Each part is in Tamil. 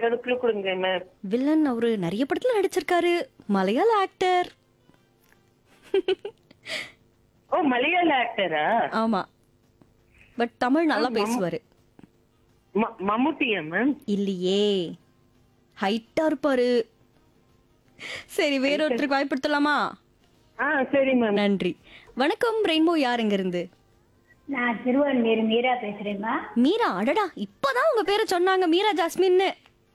ஏதாவது clue கொடுங்க மேம் வில்லன் அவரு நிறைய படத்துல நடிச்சிருக்காரு மலையாள ஆக்டர் ஓ மலையாள ஆக்டரா ஆமா பட் தமிழ் நல்லா பேசுவாரு மம்முட்டியா மேம் இல்லையே ஹைட்டா இருப்பாரு சரி வேற ஒருத்தருக்கு வாய்ப்படுத்தலாமா ஆ சரி மேம் நன்றி வணக்கம் ரெயின்போ யார் எங்க இருந்து நான் திருவண்ணூர் மீரா பேசுறேம்மா மீரா அடடா இப்பதான் உங்க பேரை சொன்னாங்க மீரா ஜாஸ்மின்னு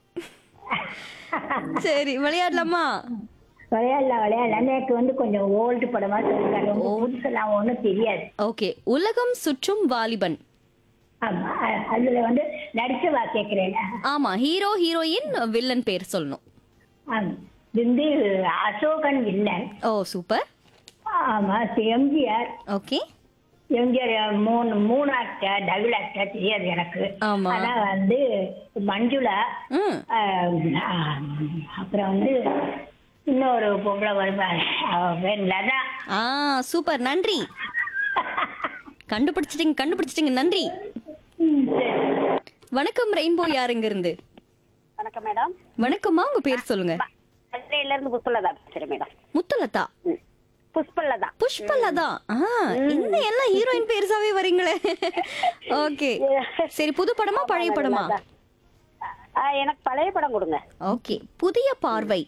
சரி விளையாடலாமா விளையாடலாம் விளையாடலாம் எனக்கு வந்து கொஞ்சம் ஓல்டு படமா சொல்லுங்க ரொம்ப புதுசெல்லாம் ஒன்றும் தெரியாது ஓகே உலகம் சுற்றும் வாலிபன் ஆமா அ- அதுல வந்து நடிச்சவா கேட்கிறேன் ஆமா ஹீரோ ஹீரோயின் வில்லன் பேர் சொல்லணும் ஆமா. இது வந்து அசோகன் வில்லன் ஓ சூப்பர் ஆமா எம்ஜிஆர் ஓகே எம்ஜிஆர் மூணு மூணு ஆக்டர் டபுள் ஆக்டர் தெரியாது எனக்கு ஆமா. ஆனா வந்து மஞ்சுளா ம் ஆஹ், ஆஹ், அப்புறம் வந்து இன்னொரு பொம்பளை வருவாங்க அவ பேர் லதா ஆ சூப்பர் நன்றி கண்டுபிடிச்சிட்டீங்க கண்டுபிடிச்சிட்டீங்க நன்றி ம், சரி. வணக்கம் ரெயின்போ யாருங்க இருந்து வணக்கம் மேடம் வணக்கம்மா உங்க பேர் சொல்லுங்க மதுரையில இருந்து புஷ்பலதா பேசுறேன் மேடம் முத்துலதா புஷ்பலதா புஷ்பலதா ஆ இன்னும் எல்லாம் ஹீரோயின் பேருசாவே வரீங்களே ஓகே சரி புது படமா பழைய படமா ஆ, எனக்கு பழைய படம் கொடுங்க ஓகே புதிய பார்வை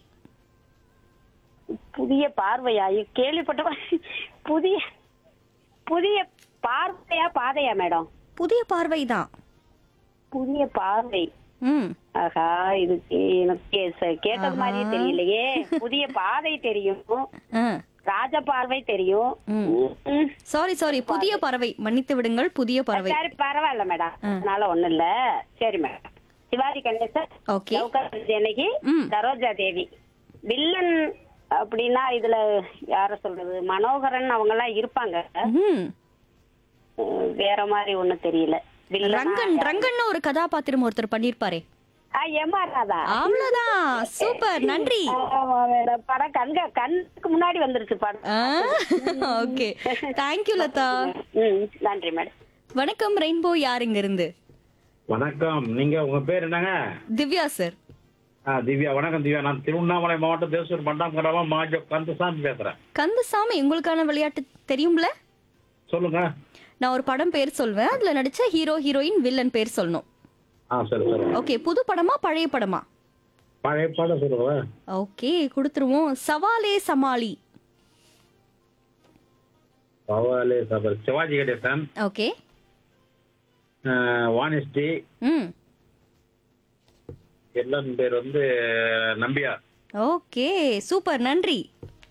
புதிய பார்வையா ஐயோ, கேள்விப்பட்ட புதிய புதிய பார்வையா பாதையா மேடம் புதிய பார்வை தான் புதிய பார்வை ம் ஆஹா இது எனக்கு கே- கேட்டது மாதிரியே தெரியலையே புதிய பாதை தெரியும் ஆ ராஜ பார்வை தெரியும் ம். ம். சாரி சாரி புதிய பறவை மன்னித்து விடுங்கள் புதிய பறவை சரி பரவாயில்ல மேடம் ஆ. அதனால ஒண்ணும் இல்ல சரி மேடம் சிவாஜி கணேசன் ஓகே லவ்கர் ஜனகி ம். சரோஜா தேவி வில்லன் அப்படின்னா இதுல யார சொல்றது மனோகரன் அவங்க எல்லாம் இருப்பாங்க ம் அஹ் வேற மாதிரி ஒண்ணும் தெரியல வில்லனா ரங்கன் ரங்கன் ஒரு கதாபாத்திரம் ஒருத்தர் பண்ணிருப்பாரே ஆ, எம்ஆர் ராதா அவ்வளவுதான் சூப்பர் நன்றி ஆமா மேடம் படம் கண்க கண்ணுக்கு முன்னாடி வந்துருச்சு படம் ஓகே தேங்க்யூ லதா ம் நன்றி மேடம் வணக்கம் ரெயின்போ யாருங்க இருந்து வணக்கம் நீங்க உங்க பேர் என்னங்க திவ்யா சார் ஆ, திவ்யா வணக்கம் திவ்யா நான் திருவண்ணாமலை மாவட்டம் தேசூர் பண்டாம் மாஜோ கந்தசாமி பேசுறேன் கந்தசாமி உங்களுக்கான விளையாட்டு தெரியும்ல சொல்லுங்க நான் ஒரு படம் பேர் சொல்வேன் அதுல நடிச்ச ஹீரோ ஹீரோயின் வில்லன் பேர் சொல்லணும் ஆ சரி சரி ஓகே புது படமா பழைய படமா பழைய பாடம் சொல்லுங்க ஓகே கொடுத்துருவோம் சவாலே சமாளி பவாலே சபர் சிவாஜி கணேசன் ஓகே ஆ, வாணிஸ்ரீ ம் எல்லாம் பேர் வந்து நம்பியார் ஓகே சூப்பர் நன்றி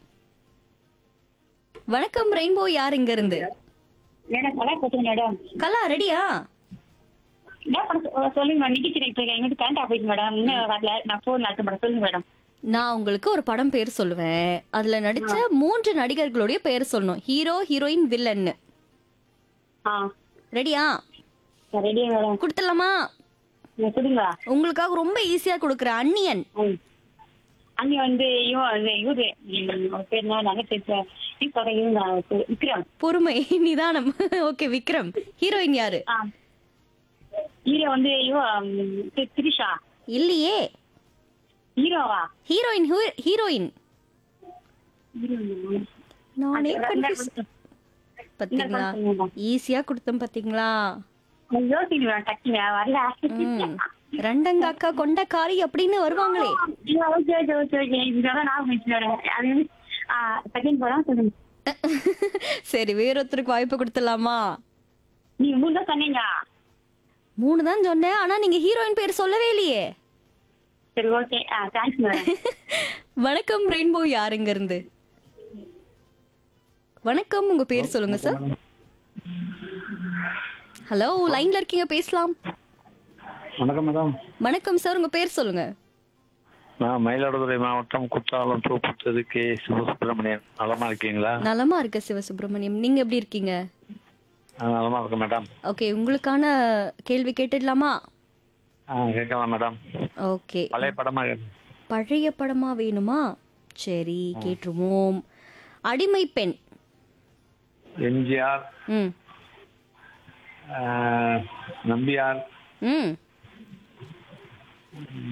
வணக்கம் ரெயின்போ யார் இங்க இருந்து மேடம் கலா கொடுத்துங்க மேடம் கலா ரெடியா என்ன பண்ண சொ- சொல்லுங்க மேடம் நிக்கிச்சு இப்போ எங்கிட்ட கரண்ட் ஆஃப் ஆயிடுச்சு மேடம் இன்னும் வரல நான் ஃபோன் நடத்த மேடம் சொல்லுங்க மேடம் நான் உங்களுக்கு ஒரு படம் பேர் சொல்லுவேன் அதுல நடிச்ச மூன்று நடிகர்களுடைய பேர் சொல்லணும் ஹீரோ ஹீரோயின் வில்லன்னு ஆ ரெடியா ரெடியா மேடம் கொடுத்துடலாமா நீங்க கொடுங்க உங்களுக்காக ரொம்ப ஈஸியா கொடுக்குறேன் அன்னியன் ம். அங்க வந்து இவன் வந்து இவரு ம், அவர் பேர் என்ன நாங்க பேசுறேன் இப்போ இவங்க விக்ரம் பொறுமை நிதானம் ஓகே விக்ரம் ஹீரோயின் யாரு ஆ ஹீரோ வந்து இவன் ம், தி- திரிஷா இல்லையே ஹீரோவா ஹீரோயின் ஹீரோயின் ஹீரோயினா? நானே அது கன்ஃபியூஸ் பாத்தீங்களா சொல்லுங்க. ஈஸியா கொடுத்தேன் பாத்தீங்களா நான் யோசிக்கிறேன் மேடம் டக்குனு வரல ம் ரெண்டங்க அக்கா கொண்டக்காரி அப்படின்னு வருவாங்களே ஓகே ஓகே ஓகே ஓகே இதோட நான் முடிச்சு மேடம் அது வந்து செகண்ட் படம் சொல்லுங்க சரி வேறொருத்தருக்கு வாய்ப்பு கொடுத்துடலாமா நீங்க மூணு தான் சொன்னீங்க மூணு தான் சொன்னேன் ஆனா நீங்க ஹீரோயின் பேர் சொல்லவே இல்லையே சரி ஓகே ஆ தேங்க்ஸ் மேடம் வணக்கம் ரெயின்போ யாருங்க இருந்து வணக்கம் உங்க பேர் சொல்லுங்க சார் ஹலோ லைன்ல இருக்கீங்க பேசலாம் வணக்கம் மேடம் வணக்கம் சார் உங்க பேர் சொல்லுங்க நான் மயிலாடுதுறை மாவட்டம் குற்றாலம் தூப்புத்தது கே சிவசுப்பிரமணியன் நலமா இருக்கீங்களா நலமா இருக்க சிவசுப்பிரமணியம் நீங்க எப்படி இருக்கீங்க நான் நலமா இருக்கேன் மேடம் ஓகே உங்களுக்கான கேள்வி கேட்டுடலாமா ஆ கேட்கலாம் மேடம் ஓகே பழைய படமா கேட்க- பழைய படமா வேணுமா சரி கேட்டுருவோம் அடிமை பெண் எம்ஜிஆர் ம் ஆ, நம்பியார் ம்